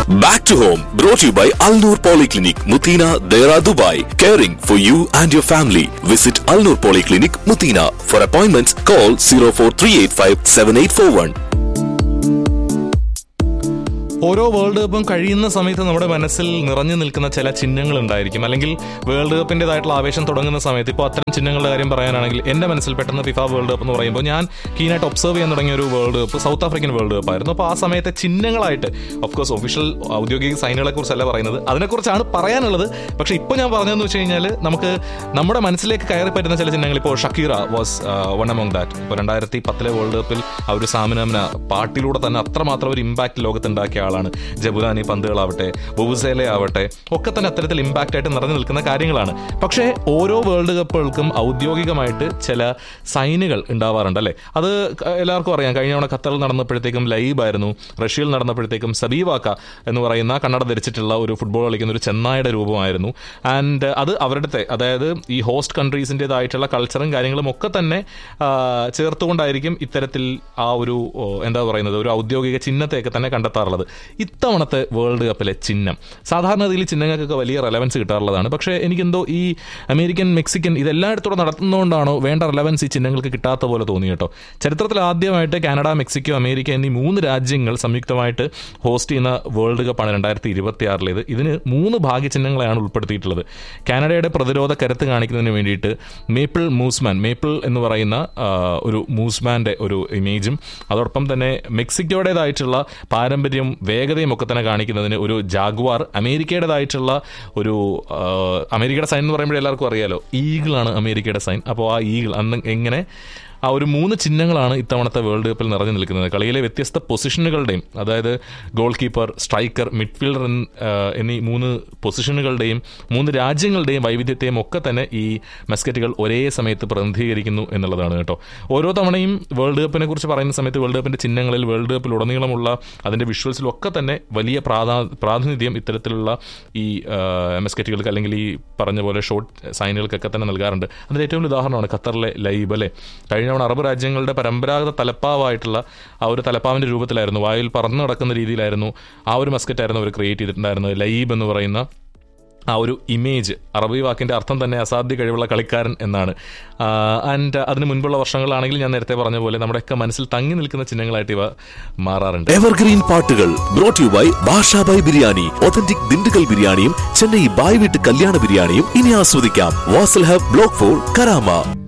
Back to home, brought to you by Alnur Polyclinic, Mutina, Dera, Dubai. Caring for you and your family. Visit Alnur Polyclinic, Mutina. For appointments, call 04385 7841. ഓരോ world കപ്പും കഴിയുന്ന സമയത്ത് നമ്മുടെ മനസ്സിൽ നിറഞ്ഞു നിൽക്കുന്ന ചില ചിഹ്നങ്ങൾ ഉണ്ടായിരിക്കും അല്ലെങ്കിൽ വേൾഡ് കപ്പിൻ്റെതായിട്ടുള്ള ആവേശം തുടങ്ങുന്ന സമയത്ത് ഇപ്പോൾ അത്തരം ചിഹ്നങ്ങളുടെ കാര്യം പറയാനാണെങ്കിൽ എൻ്റെ മനസ്സിൽ പെട്ടെന്ന് ഫിഫ വേൾഡ് കപ്പ് എന്ന് പറയുമ്പോൾ ഞാൻ കീനായിട്ട് ഒബ്സർവ് ചെയ്യാൻ തുടങ്ങിയ ഒരു world cup south African world cup ആയിരുന്നു അപ്പോൾ ആ സമയത്തെ ചിഹ്നങ്ങളായിട്ട് ഓഫ് കോഴ്സ് ഒഫീഷ്യൽ ഔദ്യോഗിക സൈനുകളെ കുറിച്ചല്ല പറയുന്നത് അതിനെക്കുറിച്ചാണ് പറയാനുള്ളത് പക്ഷേ ഇപ്പോൾ ഞാൻ പറഞ്ഞതെന്ന് വെച്ച് കഴിഞ്ഞാൽ നമുക്ക് നമ്മുടെ മനസ്സിലേക്ക് കയറി പറ്റുന്ന ചില ചിഹ്നങ്ങൾ ഇപ്പോൾ Shakira was one among that ഇപ്പോൾ രണ്ടായിരത്തി പത്തിലെ വേൾഡ് കപ്പിൽ ആ ഒരു സാമിനാമിന പാട്ടിലൂടെ തന്നെ അത്രമാത്രം ഒരു ഇമ്പാക്ട് ലോകത്തുണ്ടാക്കിയ ആളാണ് ജബുലാനി പന്തുകളാവട്ടെ ബുബുസേലെ ആവട്ടെ ഒക്കെ തന്നെ അത്തരത്തിൽ ഇമ്പാക്റ്റ് ആയിട്ട് നിറഞ്ഞു നിൽക്കുന്ന കാര്യങ്ങളാണ് പക്ഷേ ഓരോ വേൾഡ് കപ്പുകൾക്കും ഔദ്യോഗികമായിട്ട് ചില സൈനുകൾ ഉണ്ടാവാറുണ്ട് അല്ലേ അത് എല്ലാവർക്കും അറിയാം കഴിഞ്ഞ തവണ ഖത്തറിൽ നടന്നപ്പോഴത്തേക്കും ലൈബ് ആയിരുന്നു റഷ്യയിൽ നടന്നപ്പോഴത്തേക്കും സബീവാക്ക എന്ന് പറയുന്ന കണ്ണട ധരിച്ചിട്ടുള്ള ഒരു ഫുട്ബോൾ കളിക്കുന്ന ഒരു ചെന്നായുടെ രൂപമായിരുന്നു ആൻഡ് അത് അവരുടെ അതായത് ഈ ഹോസ്റ്റ് കൺട്രീസിൻ്റെതായിട്ടുള്ള കൾച്ചറും കാര്യങ്ങളും ഒക്കെ തന്നെ ആ, ചേർത്തുകൊണ്ടായിരിക്കും ഇത്തരത്തിൽ ആ ഒരു ഓ, എന്താ പറയുന്നത് ഒരു ഔദ്യോഗിക ചിഹ്നത്തെയൊക്കെ തന്നെ കണ്ടെത്താറുള്ളത് ഇത്തവണത്തെ വേൾഡ് കപ്പിലെ ചിഹ്നം സാധാരണഗതിയിൽ ചിഹ്നങ്ങൾക്കൊക്കെ വലിയ റെലവൻസ് കിട്ടാറുള്ളതാണ് പക്ഷേ എനിക്കെന്തോ ഈ അമേരിക്കൻ മെക്സിക്കൻ ഇതെല്ലായിടത്തോടെ നടത്തുന്നതുകൊണ്ടാണോ വേണ്ട റെലവൻസ് ഈ ചിഹ്നങ്ങൾക്ക് കിട്ടാത്ത പോലെ തോന്നി കേട്ടോ ചരിത്രത്തിൽ ആദ്യമായിട്ട് കാനഡ മെക്സിക്കോ അമേരിക്ക എന്നീ മൂന്ന് രാജ്യങ്ങൾ സംയുക്തമായിട്ട് ഹോസ്റ്റ് ചെയ്യുന്ന വേൾഡ് കപ്പാണ് രണ്ടായിരത്തി ഇരുപത്തി ആറിലേത് ഇതിന് മൂന്ന് ഭാഗ്യചിഹ്നങ്ങളെയാണ് ഉൾപ്പെടുത്തിയിട്ടുള്ളത് കാനഡയുടെ പ്രതിരോധ കരുത്ത് കാണിക്കുന്നതിന് വേണ്ടിയിട്ട് മേപ്പിൾ മൂസ്മാൻ മേപ്പിൾ എന്ന് പറയുന്ന ആ, ഒരു മൂസ്മാന്റെ ഒരു ഇമേജും അതോടൊപ്പം തന്നെ മെക്സിക്കോയുടേതായിട്ടുള്ള പാരമ്പര്യവും വേഗതയും ഒക്കെ തന്നെ കാണിക്കുന്നതിന് ഒരു ജാഗ്വാർ അമേരിക്കയുടേതായിട്ടുള്ള ഒരു ആ, അമേരിക്കയുടെ സൈൻ എന്ന് പറയുമ്പോൾ എല്ലാവർക്കും അറിയാലോ ഈഗിളാണ് അമേരിക്കയുടെ സൈൻ അപ്പോൾ ആ ഈഗിൾ അന്ന് എങ്ങനെ ആ ഒരു മൂന്ന് ചിഹ്നങ്ങളാണ് ഇത്തവണത്തെ വേൾഡ് കപ്പിൽ നിറഞ്ഞു നിൽക്കുന്നത് കളിയിലെ വ്യത്യസ്ത പൊസിഷനുകളുടെയും അതായത് ഗോൾ കീപ്പർ സ്ട്രൈക്കർ മിഡ്ഫീൽഡർ എന്ന്, ആ, എന്നീ മൂന്ന് പൊസിഷനുകളുടെയും മൂന്ന് രാജ്യങ്ങളുടെയും വൈവിധ്യത്തെയും ഒക്കെ തന്നെ ഈ മെസ്കറ്റുകൾ ഒരേ സമയത്ത് പ്രതിനിധീകരിക്കുന്നു എന്നുള്ളതാണ് കേട്ടോ ഓരോ തവണയും വേൾഡ് കപ്പിനെ കുറിച്ച് പറയുന്ന സമയത്ത് വേൾഡ് കപ്പിന്റെ ചിഹ്നങ്ങളിൽ വേൾഡ് കപ്പിൽ ഉടനീളമുള്ള അതിന്റെ വിഷ്വൽസിലും ഒക്കെ തന്നെ വലിയ പ്രാധാ പ്രാതിനിധ്യം ഇത്തരത്തിലുള്ള ഈ മെസ്കറ്റുകൾക്ക് അല്ലെങ്കിൽ ഈ പറഞ്ഞ പോലെ ഷോർട്ട് സൈനുകൾക്കൊക്കെ തന്നെ നൽകാറുണ്ട് അതിന്റെ ഏറ്റവും വലിയ ഉദാഹരണമാണ് ഖത്തറിലെ ലൈബ് അല്ലേ കഴിഞ്ഞ തവണ അറബ് രാജ്യങ്ങളുടെ പരമ്പരാഗത തലപ്പാവായിട്ടുള്ള ആ ഒരു തലപ്പാവിന്റെ രൂപത്തിലായിരുന്നു വായിൽ പറന്നു നടക്കുന്ന രീതിയിലായിരുന്നു ആ ഒരു മസ്കറ്റായിരുന്നു അവർ ക്രിയേറ്റ് ചെയ്തിട്ടുണ്ടായിരുന്നത് ലൈബ് എന്ന് പറയുന്ന ആ ഒരു ഇമേജ് അറബി വാക്കിന്റെ അർത്ഥം തന്നെ അസാധ്യ കഴിവുള്ള കളിക്കാരൻ എന്നാണ് ആൻഡ് അതിന് മുൻപുള്ള വർഷങ്ങളാണെങ്കിൽ ഞാൻ നേരത്തെ പറഞ്ഞ പോലെ നമ്മുടെയൊക്കെ മനസ്സിൽ തങ്ങി നിൽക്കുന്ന ചിഹ്നങ്ങളായിട്ട് ഇവ മാറാറുണ്ട് എവർഗ്രീൻ പാട്ടുകൾ brought you by Basha by biryani authentic Dindigul ബിരിയാണിയും ചെന്നൈ ബായ് വീട്ട് കല്യാണ ബിരിയാണിയും ഇനി ആസ്വദിക്കാം Vasal hub block four Karama